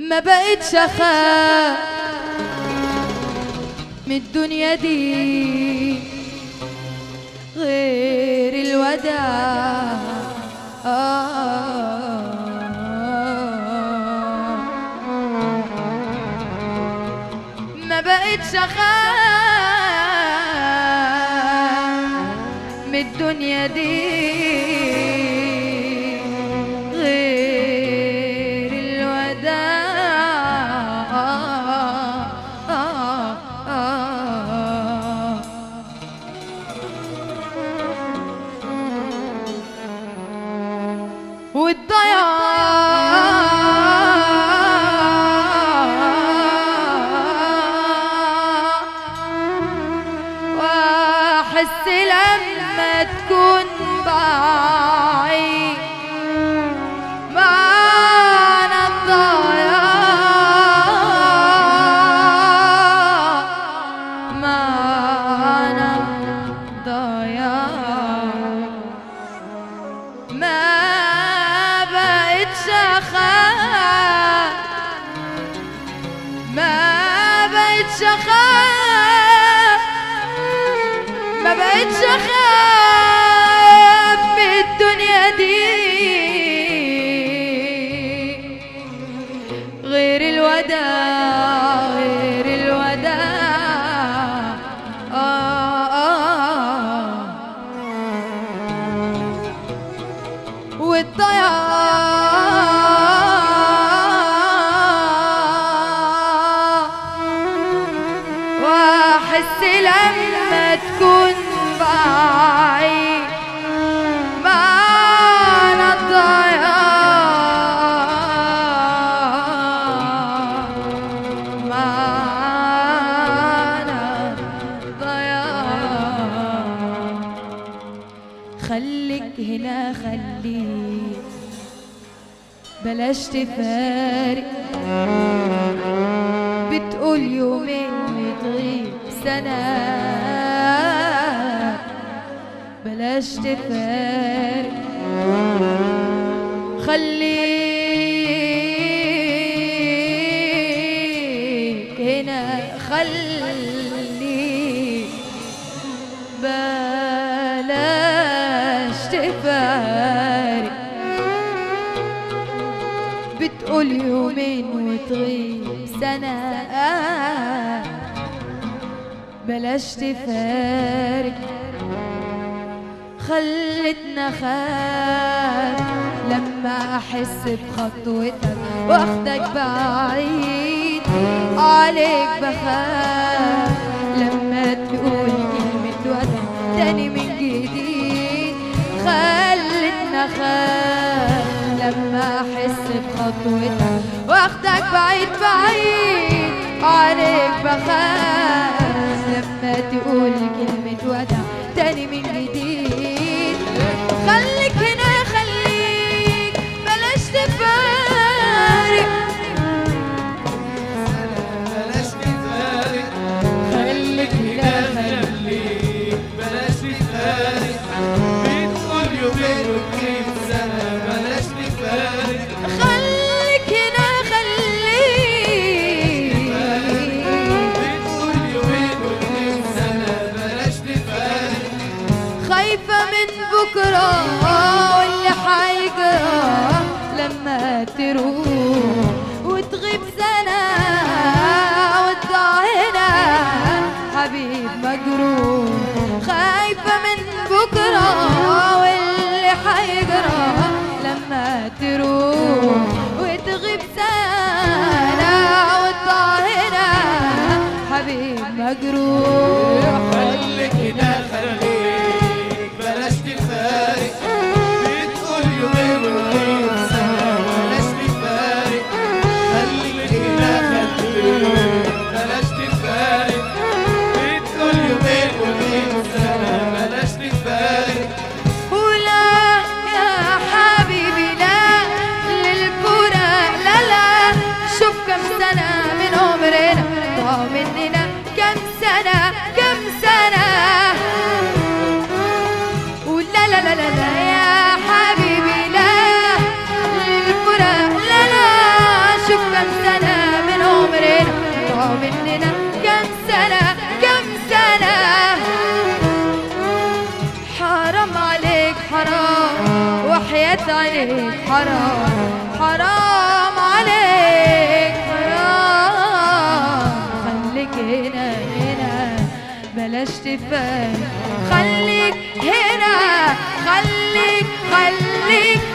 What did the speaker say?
ما بقتش اخاف من الدنيا دي غير الوداع آه ما بقتش اخاف من الدنيا دي غير الوداع آه آه آه والضياع واحس لما تكون بعيد معانا الضياع معانا الضياع ما بقتش اخاف ما بقتش اخاف ما بقتش اخاف من الدنيا دي غير الوداع غير الوداع آه آه والضياع واحس لما تكون بعيد معانا الضياع معانا الضياع خليك هنا خليك بلاش تفارق بتقول يومين وتغيب سنة بلاش تفارق خليك هنا خليك بلاش تفارق بتقول يومين وتغيب سنة بلاش تفارق خلتنا خاف لما احس بخطوتك واخدك بعيد عليك بخاف لما تقول كلمة ودع تاني من جديد خلتنا خاف لما احس بخطوتك واخدك بعيد بعيد عليك بخاف لما تقول كلمة ودع تاني من جديد خليك هنا خليك بلاش تفارق بلاش نتفارق خليك هنا خليك بلاش نتفارق بتقول يومين وتجيب سنة بلاش نتفارق خليك هنا خليك بتقول يومين وتجيب سنة بلاش نتفارق خايفة من بكرة واللي حيجرى لما تروح وتغيب سنة وتضيع هنا حبيب مجروح خايفة من بكرة واللي حيجرى لما تروح وتغيب سنة وتضيع هنا حبيب مجروح خليك هنا خليك بلاش تفارق بتقول يومين وتجيب سنة بلاش تفارق خليك هنا خليك بلاش تفارق بتقول يومين وتجيب سنة بلاش تفارق ولا يا حبيبي لا للكرة لا لا شوف كم سنة من عمرنا ضاع مننا كم سنة كم سنة ولا لا لا لا لا يا حبيبي لا للكرة لا لا شوف كم سنة مننا كم سنة كم سنة حرام عليك حرام وحياة عليك حرام حرام عليك حرام خليك هنا هنا بلاش تفارق خليك هنا خليك خليك